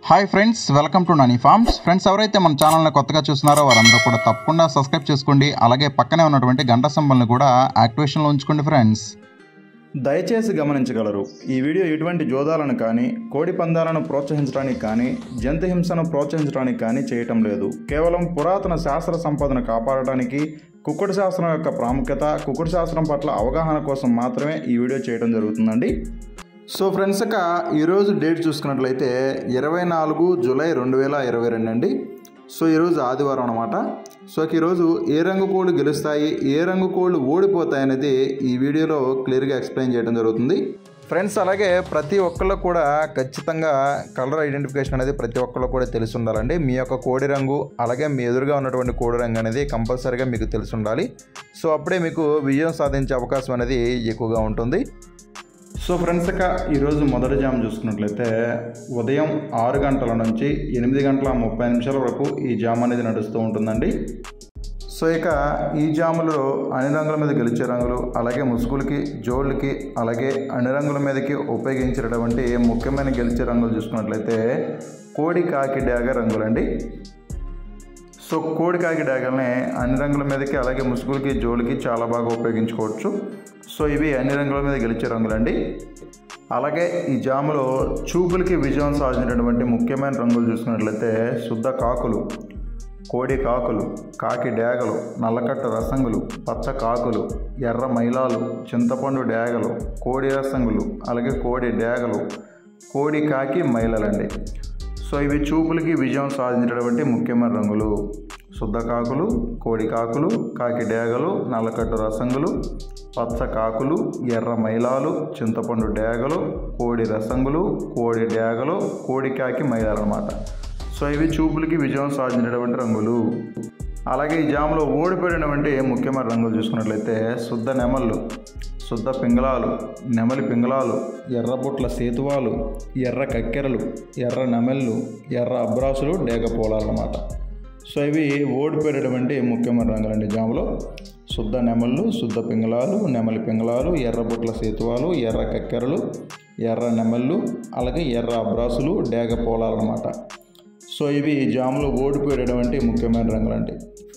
hi friends welcome to Nani farms friends ఎవరైతే మన ఛానల్ని కొత్తగా చూస్తున్నారో వారందరూ కూడా తప్పకుండా సబ్స్క్రైబ్ చేసుకోండి అలాగే పక్కనే ఉన్నటువంటి గంట సింబల్ని కూడా యాక్టివేషన్లో ఉంచుకోండి ఫ్రెండ్స్ దయచేసి గమనించగలరు ఈ వీడియో ఎటువంటి జోదాలను కానీ కోడి పందాలను ప్రోత్సహించడానికి కానీ జంతు హింసను ప్రోత్సహించడానికి కానీ చేయటం లేదు కేవలం పురాతన శాస్త్ర సంపదను కాపాడడానికి కుక్కుడు శాస్త్రం యొక్క ప్రాముఖ్యత కుక్కుడు శాస్త్రం పట్ల అవగాహన కోసం మాత్రమే ఈ వీడియో చేయడం జరుగుతుందండి సో ఫ్రెండ్స్ ఇక ఈరోజు డేట్ చూసుకున్నట్లయితే ఇరవై నాలుగు జూలై రెండు వేల ఇరవై రెండు అండి సో ఈరోజు ఆదివారం అనమాట సో ఇక ఈరోజు ఏ రంగు కోళ్ళు గెలుస్తాయి ఏ రంగు కోళ్ళు ఓడిపోతాయి అనేది ఈ వీడియోలో క్లియర్గా ఎక్స్ప్లెయిన్ చేయడం జరుగుతుంది ఫ్రెండ్స్ అలాగే ప్రతి ఒక్కళ్ళు కూడా ఖచ్చితంగా కలర్ ఐడెంటిఫికేషన్ అనేది ప్రతి ఒక్కళ్ళు కూడా తెలిసి ఉండాలండి మీ యొక్క కోడి రంగు అలాగే మీ ఎదురుగా ఉన్నటువంటి కోడి రంగు అనేది కంపల్సరీగా మీకు తెలిసి ఉండాలి సో అప్పుడే మీకు విజయం సాధించే అవకాశం అనేది ఎక్కువగా ఉంటుంది సో ఫ్రెండ్స్ ఇక ఈరోజు మొదటి జామ్ చూసుకున్నట్లయితే ఉదయం ఆరు గంటల నుంచి ఎనిమిది గంటల ముప్పై నిమిషాల వరకు ఈ జామ్ అనేది నడుస్తూ ఉంటుందండి సో ఇక ఈ జాములో అన్ని రంగుల మీద గెలిచే రంగులు అలాగే ముసుగులకి జోళ్ళకి అలాగే అన్ని రంగుల మీదకి ఉపయోగించేటటువంటి ముఖ్యమైన గెలిచే రంగులు చూసుకున్నట్లయితే కోడి కాకి డాగ రంగులండి సో కోడి కాకి డాగల్ని అన్ని రంగుల మీదకి అలాగే ముసుగులకి జోలికి చాలా బాగా ఉపయోగించుకోవచ్చు సో ఇవి అన్ని రంగుల మీద గెలిచే రంగులండి అలాగే ఈ జాములో చూపులకి విజయం సాధించినటువంటి ముఖ్యమైన రంగులు చూసుకున్నట్లయితే శుద్ధ కాకులు కోడి కాకులు కాకి డేగలు నల్లకట్ట రసంగులు పచ్చ కాకులు ఎర్ర మైలాలు చింతపండు డేగలు కోడి రసంగులు అలాగే కోడి డేగలు కోడి కాకి మైలలండి సో ఇవి చూపులకి విజయం సాధించినటువంటి ముఖ్యమైన రంగులు శుద్ధ కాకులు కోడి కాకులు కాకి డేగలు నల్లకట్టు రసంగులు పచ్చ కాకులు ఎర్ర మైలాలు చింతపండు డేగలు కోడి రసంగులు కోడి డేగలు కోడి కాకి మైలాలు అనమాట సో ఇవి చూపులకి విజయం సాధించినటువంటి రంగులు అలాగే ఈ జాములో ఓడిపోయినటువంటి ముఖ్యమైన రంగులు చూసుకున్నట్లయితే శుద్ధ నెమళ్ళు శుద్ధ పింగళాలు నెమలి పింగళాలు ఎర్రబుట్ల సేతువాలు ఎర్ర కక్కెరలు ఎర్ర నెమళ్ళు ఎర్ర అబ్రాసులు డేగ పోలాలు అన్నమాట సో ఇవి ఓడిపోయేటటువంటి ముఖ్యమైన రంగులండి జాములో శుద్ధ నెమళ్ళు శుద్ధ పింగళాలు నెమలి పింగళాలు ఎర్రబుట్ల సేతువాలు ఎర్ర కక్కెరలు ఎర్ర నెమళ్ళు అలాగే ఎర్ర అబ్రాసులు డేగ పోలాలు అన్నమాట సో ఇవి జాములో ఓడిపోయేటటువంటి ముఖ్యమైన రంగులండి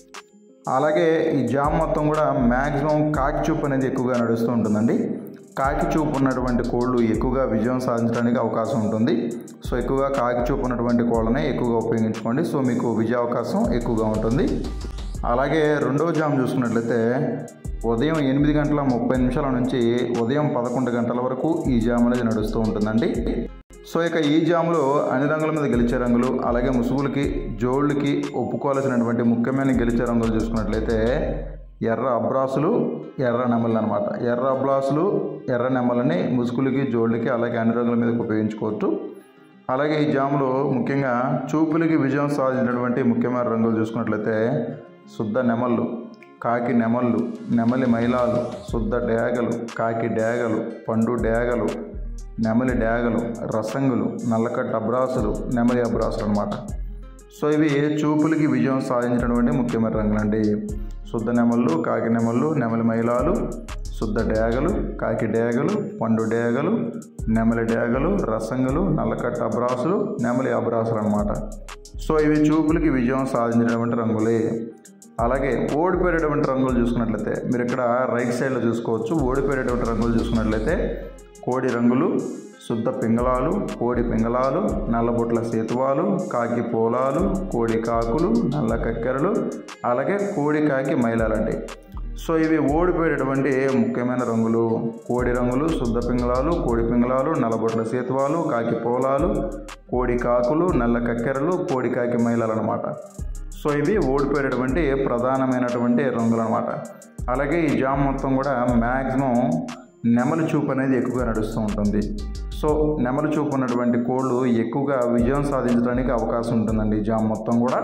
అలాగే ఈ జామ్ మొత్తం కూడా మ్యాక్సిమం కాకి చూపు అనేది ఎక్కువగా నడుస్తూ ఉంటుందండి కాకి చూపు ఉన్నటువంటి కోళ్ళు ఎక్కువగా విజయం సాధించడానికి అవకాశం ఉంటుంది సో ఎక్కువగా కాకి చూపు ఉన్నటువంటి కోళ్ళనే ఎక్కువగా ఉపయోగించుకోండి సో మీకు విజయ అవకాశం ఎక్కువగా ఉంటుంది అలాగే రెండవ జామ్ చూసుకున్నట్లయితే ఉదయం ఎనిమిది గంటల ముప్పై నిమిషాల నుంచి ఉదయం పదకొండు గంటల వరకు ఈ జామ్ అనేది నడుస్తూ ఉంటుందండి సో ఇక ఈ జాములో అన్ని రంగుల మీద గెలిచే రంగులు అలాగే ముసుగులకి జోళ్ళకి ఒప్పుకోవాల్సినటువంటి ముఖ్యమైన గెలిచే రంగులు చూసుకున్నట్లయితే ఎర్ర అబ్రాసులు ఎర్ర నెమలు అనమాట ఎర్ర అబ్రాసులు ఎర్ర నెమలని ముసుగులకి జోళ్ళకి అలాగే అన్ని రంగుల మీద ఉపయోగించుకోవచ్చు అలాగే ఈ జాములో ముఖ్యంగా చూపులకి విజయం సాధించినటువంటి ముఖ్యమైన రంగులు చూసుకున్నట్లయితే శుద్ధ నెమళ్ళు కాకి నెమళ్ళు నెమలి మైలాలు శుద్ధ డేగలు కాకి డేగలు పండు డేగలు నెమలి డేగలు రసంగులు నల్లకట్ట అబ్రాసులు నెమలి అబ్రాసులు అనమాట సో ఇవి చూపులకి విజయం సాధించినటువంటి ముఖ్యమైన రంగులండి శుద్ధ నెమళ్ళు కాకి నెమళ్ళు నెమలి మైలాలు శుద్ధ డేగలు కాకి డేగలు పండు డేగలు నెమలి డేగలు రసంగులు నల్లకట్ట అబ్రాసులు నెమలి అబ్రాసులు అనమాట సో ఇవి చూపులకి విజయం సాధించినటువంటి రంగులే అలాగే ఓడిపోయేటటువంటి రంగులు చూసుకున్నట్లయితే మీరు ఇక్కడ రైట్ సైడ్లో చూసుకోవచ్చు ఓడిపోయేటటువంటి రంగులు చూసుకున్నట్లయితే కోడి రంగులు శుద్ధ పింగళాలు కోడి పింగళాలు నల్లబొట్ల సేతువాలు కాకి పోలాలు కోడి కాకులు నల్ల కక్కెరలు అలాగే కోడి కాకి మైలాలండి సో ఇవి ఓడిపోయేటటువంటి ముఖ్యమైన రంగులు కోడి రంగులు శుద్ధ పింగళాలు కోడి పింగళాలు నల్లబొట్ల సేతువాలు కాకి పోలాలు కోడి కాకులు నల్ల కక్కెరలు కోడి కాకి మైలాలు అనమాట సో ఇవి ఓడిపోయేటటువంటి ప్రధానమైనటువంటి రంగులు అనమాట అలాగే ఈ జామ్ మొత్తం కూడా మ్యాక్సిమం నెమలి చూపు అనేది ఎక్కువగా నడుస్తూ ఉంటుంది సో నెమలి చూపు ఉన్నటువంటి కోళ్ళు ఎక్కువగా విజయం సాధించడానికి అవకాశం ఉంటుందండి ఈ జామ్ మొత్తం కూడా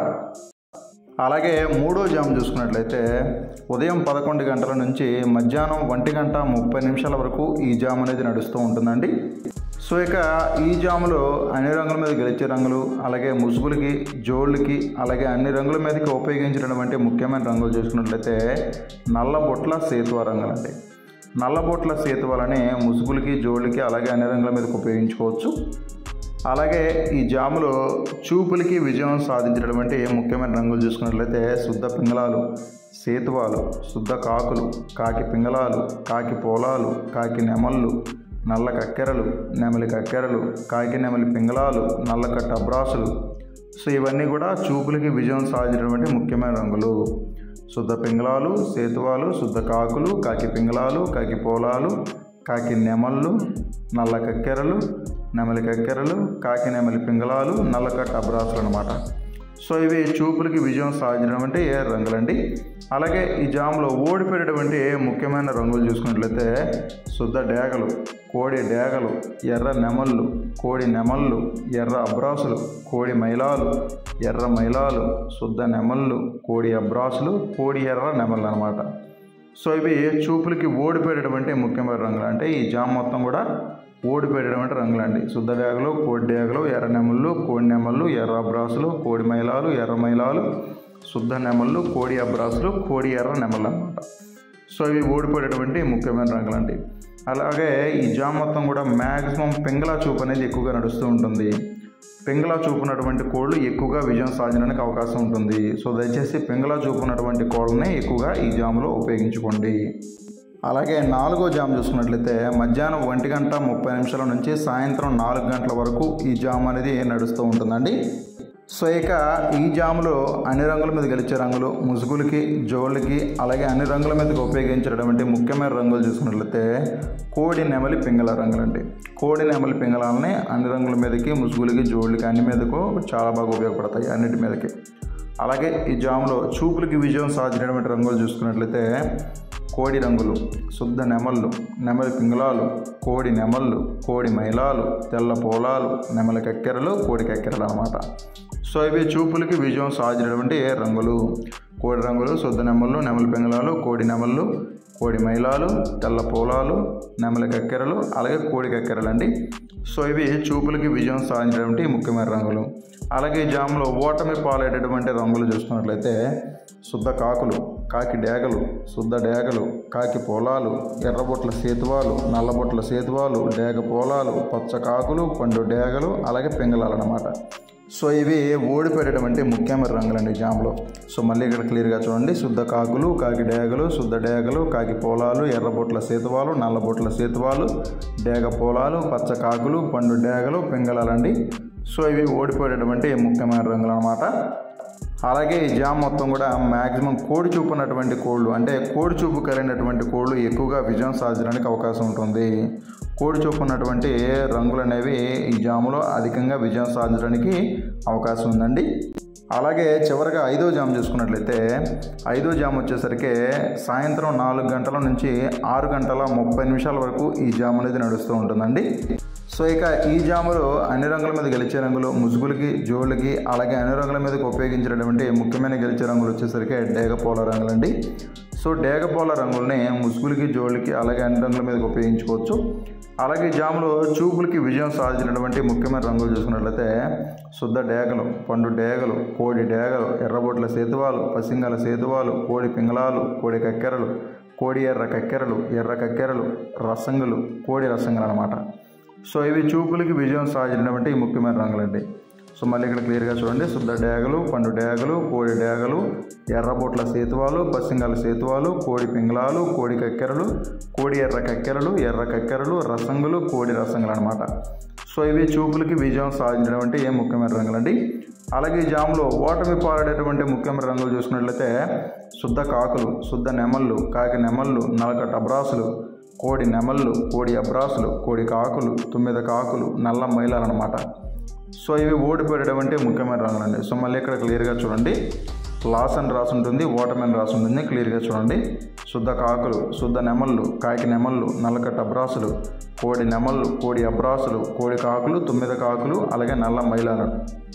అలాగే మూడో జామ్ చూసుకున్నట్లయితే ఉదయం పదకొండు గంటల నుంచి మధ్యాహ్నం ఒంటి గంట ముప్పై నిమిషాల వరకు ఈ జామ్ అనేది నడుస్తూ ఉంటుందండి సో ఇక ఈ జాములో అన్ని రంగుల మీద గెలిచే రంగులు అలాగే ముసుగులకి జోళ్ళకి అలాగే అన్ని రంగుల మీదకి ఉపయోగించినటువంటి ముఖ్యమైన రంగులు చూసుకున్నట్లయితే నల్ల బొట్ల సేతువ రంగులండి నల్లబొట్ల సేతువలని ముసుగులకి జోళ్ళకి అలాగే అన్ని రంగుల మీదకి ఉపయోగించుకోవచ్చు అలాగే ఈ జాములో చూపులకి విజయం సాధించినటువంటి ముఖ్యమైన రంగులు చూసుకున్నట్లయితే శుద్ధ పింగళాలు సేతువాలు శుద్ధ కాకులు కాకి పింగళాలు కాకి పోలాలు కాకి నెమళ్ళు నల్ల కక్కెరలు నెమలి కక్కెరలు కాకి నెమలి పింగళాలు నల్లకట్ట అబ్రాసులు సో ఇవన్నీ కూడా చూపులకి విజయం సాధించినటువంటి ముఖ్యమైన రంగులు శుద్ధ పింగళాలు సేతువాలు శుద్ధ కాకులు కాకి పింగళాలు కాకి పోలాలు కాకి నెమళ్ళు నల్ల కక్కెరలు నెమలి కక్కెరలు కాకి నెమలి పింగళాలు నల్లకట్ట అబ్రాసులు అనమాట సో ఇవి చూపులకి విజయం సాధించినటువంటి ఏ రంగులండి అలాగే ఈ జాములో ఓడిపోయేటువంటి ముఖ్యమైన రంగులు చూసుకున్నట్లయితే శుద్ధ డేగలు కోడి డేగలు ఎర్ర నెమళ్ళు కోడి నెమళ్ళు ఎర్ర అబ్రాసులు కోడి మైలాలు ఎర్ర మైలాలు శుద్ధ నెమళ్ళు కోడి అబ్రాసులు కోడి ఎర్ర నెమళ్ళు అనమాట సో ఇవి చూపులకి ఓడిపోయేటటువంటి ముఖ్యమైన రంగులు అంటే ఈ జామ్ మొత్తం కూడా ఓడిపోయేటటువంటి రంగులండి శుద్ధ డేగలు కోడి డేగలు ఎర్ర నెమళ్ళు కోడి నెమళ్ళు ఎర్ర అబ్రాసులు కోడి మైలాలు ఎర్ర మైలాలు శుద్ధ నెమళ్ళు కోడి అబ్రాసులు కోడి ఎర్ర నెమళ్ళు అనమాట సో ఇవి ఓడిపోయేటటువంటి ముఖ్యమైన రంగులండి అలాగే ఈ జామ్ మొత్తం కూడా మ్యాక్సిమం పింగళా చూపు అనేది ఎక్కువగా నడుస్తూ ఉంటుంది పింగళా చూపునటువంటి కోళ్ళు ఎక్కువగా విజయం సాధించడానికి అవకాశం ఉంటుంది సో దయచేసి పింగళా చూపునటువంటి కోళ్ళని ఎక్కువగా ఈ జాములో ఉపయోగించుకోండి అలాగే నాలుగో జామ్ చూసుకున్నట్లయితే మధ్యాహ్నం ఒంటి గంట ముప్పై నిమిషాల నుంచి సాయంత్రం నాలుగు గంటల వరకు ఈ జామ్ అనేది నడుస్తూ ఉంటుందండి సో ఇక ఈ జాములో అన్ని రంగుల మీద గెలిచే రంగులు ముసుగులకి జోళ్ళకి అలాగే అన్ని రంగుల మీదకి ఉపయోగించేటటువంటి ముఖ్యమైన రంగులు చూసుకున్నట్లయితే కోడి నెమలి పింగళ రంగులండి కోడి నెమలి పింగళాలని అన్ని రంగుల మీదకి ముసుగులకి జోళ్ళకి అన్ని మీదకు చాలా బాగా ఉపయోగపడతాయి అన్నిటి మీదకి అలాగే ఈ జాములో చూపులకి విజయం సాధించినటువంటి రంగులు చూసుకున్నట్లయితే కోడి రంగులు శుద్ధ నెమళ్ళు నెమలి పింగళాలు కోడి నెమళ్ళు కోడి మైలాలు తెల్ల పోలాలు నెమలి కక్కెరలు కోడి కక్కెరలు అనమాట సో ఇవి చూపులకి విజయం సాధించినటువంటి రంగులు కోడి రంగులు శుద్ధ నెమళ్ళు నెమలి పింగళాలు కోడి నెమళ్ళు కోడి మైలాలు తెల్ల పోలాలు నెమలి కక్కెరలు అలాగే కోడి కక్కెరలు అండి సో ఇవి చూపులకి విజయం సాధించినటువంటి ముఖ్యమైన రంగులు అలాగే ఈ జాములో ఓటమి పాలయ్యేటటువంటి రంగులు చూసుకున్నట్లయితే శుద్ధ కాకులు కాకి డేగలు శుద్ధ డేగలు కాకి పొలాలు ఎర్రబొట్ల సేతువాలు నల్లబొట్ల సేతువాలు డేగ పోలాలు పచ్చ కాకులు పండు డేగలు అలాగే పింగళాలు అన్నమాట సో ఇవి ఓడిపోయేటటువంటి ముఖ్యమైన రంగులండి జామ్లో సో మళ్ళీ ఇక్కడ క్లియర్గా చూడండి శుద్ధ కాకులు కాకి డేగలు శుద్ధ డేగలు కాకి పోలాలు ఎర్రబొట్ల సేతువాలు నల్లబొట్ల సేతువాలు డేగ పోలాలు పచ్చ కాకులు పండు డేగలు పింగళాలండి సో ఇవి ఓడిపోయేటటువంటి ముఖ్యమైన రంగులు అనమాట అలాగే ఈ జామ్ మొత్తం కూడా మ్యాక్సిమం కోడి చూపు ఉన్నటువంటి కోళ్ళు అంటే కోడి చూపు కలిగినటువంటి కోళ్ళు ఎక్కువగా విజయం సాధించడానికి అవకాశం ఉంటుంది కోడి చూపు ఉన్నటువంటి రంగులు అనేవి ఈ జాములో అధికంగా విజయం సాధించడానికి అవకాశం ఉందండి అలాగే చివరిగా ఐదో జామ్ చూసుకున్నట్లయితే ఐదో జామ్ వచ్చేసరికి సాయంత్రం నాలుగు గంటల నుంచి ఆరు గంటల ముప్పై నిమిషాల వరకు ఈ జామ్ అనేది నడుస్తూ ఉంటుందండి సో ఇక ఈ జాములు అన్ని రంగుల మీద గెలిచే రంగులు ముసుగులకి జోళ్ళకి అలాగే అన్ని రంగుల మీదకి ఉపయోగించినటువంటి ముఖ్యమైన గెలిచే రంగులు వచ్చేసరికి డేగపోల రంగులండి సో డేగపోల రంగుల్ని ముసుగులకి జోళ్ళకి అలాగే అన్ని రంగుల మీదకి ఉపయోగించుకోవచ్చు అలాగే ఈ జాములో చూపులకి విజయం సాధించినటువంటి ముఖ్యమైన రంగులు చూసుకున్నట్లయితే శుద్ధ డేగలు పండు డేగలు కోడి డేగలు ఎర్రబొట్ల సేతువాలు పసింగల సేతువాలు కోడి పింగళాలు కోడి కక్కెరలు కోడి ఎర్ర కక్కెరలు ఎర్ర కక్కెరలు రసంగులు కోడి రసంగులు అనమాట సో ఇవి చూపులకి విజయం సాధించినటువంటి ముఖ్యమైన రంగులండి సో మళ్ళీ ఇక్కడ క్లియర్గా చూడండి శుద్ధ డేగలు పండు డేగలు కోడి డేగలు ఎర్రబొట్ల సేతువాలు పసింగల సేతువాలు కోడి పింగళాలు కోడి కక్కెరలు కోడి ఎర్ర కక్కెరలు ఎర్ర కక్కెరలు రసంగులు కోడి రసంగులు అనమాట సో ఇవి చూపులకి విజయం సాధించినటువంటి ఏ ముఖ్యమైన రంగులండి అలాగే ఈ జాములో ఓటమి పాలడేటువంటి ముఖ్యమైన రంగులు చూసుకున్నట్లయితే శుద్ధ కాకులు శుద్ధ నెమళ్ళు కాకి నెమళ్ళు నలకట్ట అబ్రాసులు కోడి నెమళ్ళు కోడి అబ్రాసులు కోడి కాకులు తొమ్మిది కాకులు నల్ల మైలాలు అనమాట సో ఇవి ఓడిపోయేటటువంటి ముఖ్యమైన రంగులండి సో మళ్ళీ ఇక్కడ క్లియర్గా చూడండి లాస్ అని రాసి ఉంటుంది ఓటమని రాసి ఉంటుంది క్లియర్గా చూడండి శుద్ధ కాకులు శుద్ధ నెమళ్ళు కాకి నెమళ్ళు నల్లకట్ట అబ్రాసులు కోడి నెమళ్ళు కోడి అబ్రాసులు కోడి కాకులు తొమ్మిది కాకులు అలాగే నల్ల మైలాలు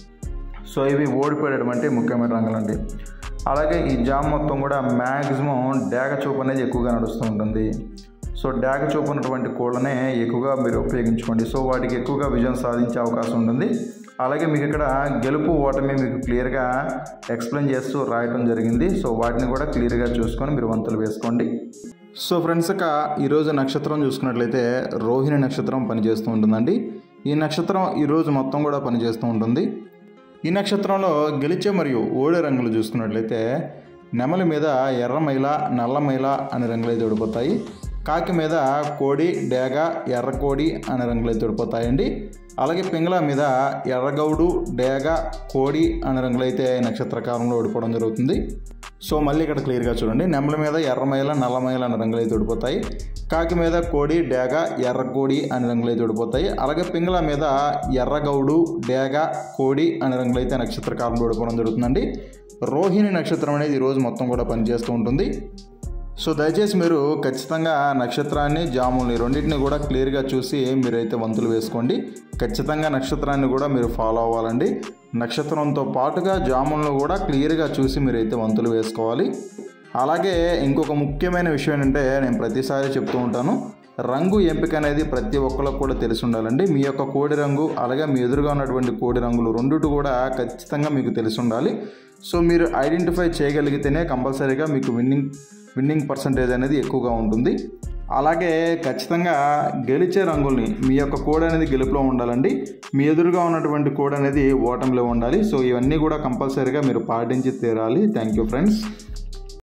సో ఇవి ఓడిపోయేటటువంటి ముఖ్యమైన రంగులండి అలాగే ఈ జామ్ మొత్తం కూడా మ్యాక్సిమం డేగ చూపు అనేది ఎక్కువగా నడుస్తూ ఉంటుంది సో డాగ చూపు ఉన్నటువంటి కోళ్ళనే ఎక్కువగా మీరు ఉపయోగించుకోండి సో వాటికి ఎక్కువగా విజయం సాధించే అవకాశం ఉంటుంది అలాగే మీకు ఇక్కడ గెలుపు ఓటమి మీకు క్లియర్గా ఎక్స్ప్లెయిన్ చేస్తూ రాయటం జరిగింది సో వాటిని కూడా క్లియర్గా చూసుకొని మీరు వంతులు వేసుకోండి సో ఫ్రెండ్స్ ఇక ఈరోజు నక్షత్రం చూసుకున్నట్లయితే రోహిణి నక్షత్రం పనిచేస్తూ ఉంటుందండి ఈ నక్షత్రం ఈరోజు మొత్తం కూడా పనిచేస్తూ ఉంటుంది ఈ నక్షత్రంలో గెలిచే మరియు ఓడే రంగులు చూసుకున్నట్లయితే నెమలి మీద ఎర్రమైల నల్లమైల అనే రంగులైతే ఓడిపోతాయి కాకి మీద కోడి డేగ ఎర్రకోడి అనే రంగులైతే ఓడిపోతాయండి అలాగే పింగళ మీద ఎర్రగౌడు డేగ కోడి అనే రంగులైతే నక్షత్రకాలంలో ఓడిపోవడం జరుగుతుంది సో మళ్ళీ ఇక్కడ క్లియర్గా చూడండి నెమల మీద ఎర్రమైల నల్లమైల అనే రంగులు అయితే ఓడిపోతాయి కాకి మీద కోడి డేగ ఎర్రకోడి అనే రంగులు అయితే ఓడిపోతాయి అలాగే పింగళ మీద ఎర్రగౌడు డేగ కోడి అనే రంగులు అయితే నక్షత్రకాలంలో ఓడిపోవడం జరుగుతుందండి రోహిణి నక్షత్రం అనేది ఈరోజు మొత్తం కూడా పనిచేస్తూ ఉంటుంది సో దయచేసి మీరు ఖచ్చితంగా నక్షత్రాన్ని జాముల్ని రెండింటిని కూడా క్లియర్గా చూసి మీరైతే వంతులు వేసుకోండి ఖచ్చితంగా నక్షత్రాన్ని కూడా మీరు ఫాలో అవ్వాలండి నక్షత్రంతో పాటుగా జాములను కూడా క్లియర్గా చూసి మీరైతే వంతులు వేసుకోవాలి అలాగే ఇంకొక ముఖ్యమైన విషయం ఏంటంటే నేను ప్రతిసారి చెప్తూ ఉంటాను రంగు ఎంపిక అనేది ప్రతి ఒక్కరికి కూడా తెలిసి ఉండాలండి మీ యొక్క కోడి రంగు అలాగే మీ ఎదురుగా ఉన్నటువంటి కోడి రంగులు రెండుటి కూడా ఖచ్చితంగా మీకు తెలిసి ఉండాలి సో మీరు ఐడెంటిఫై చేయగలిగితేనే కంపల్సరీగా మీకు విన్నింగ్ విన్నింగ్ పర్సంటేజ్ అనేది ఎక్కువగా ఉంటుంది అలాగే ఖచ్చితంగా గెలిచే రంగుల్ని మీ యొక్క కోడ్ అనేది గెలుపులో ఉండాలండి మీ ఎదురుగా ఉన్నటువంటి కోడ్ అనేది ఓటమిలో ఉండాలి సో ఇవన్నీ కూడా కంపల్సరీగా మీరు పాటించి తీరాలి థ్యాంక్ యూ ఫ్రెండ్స్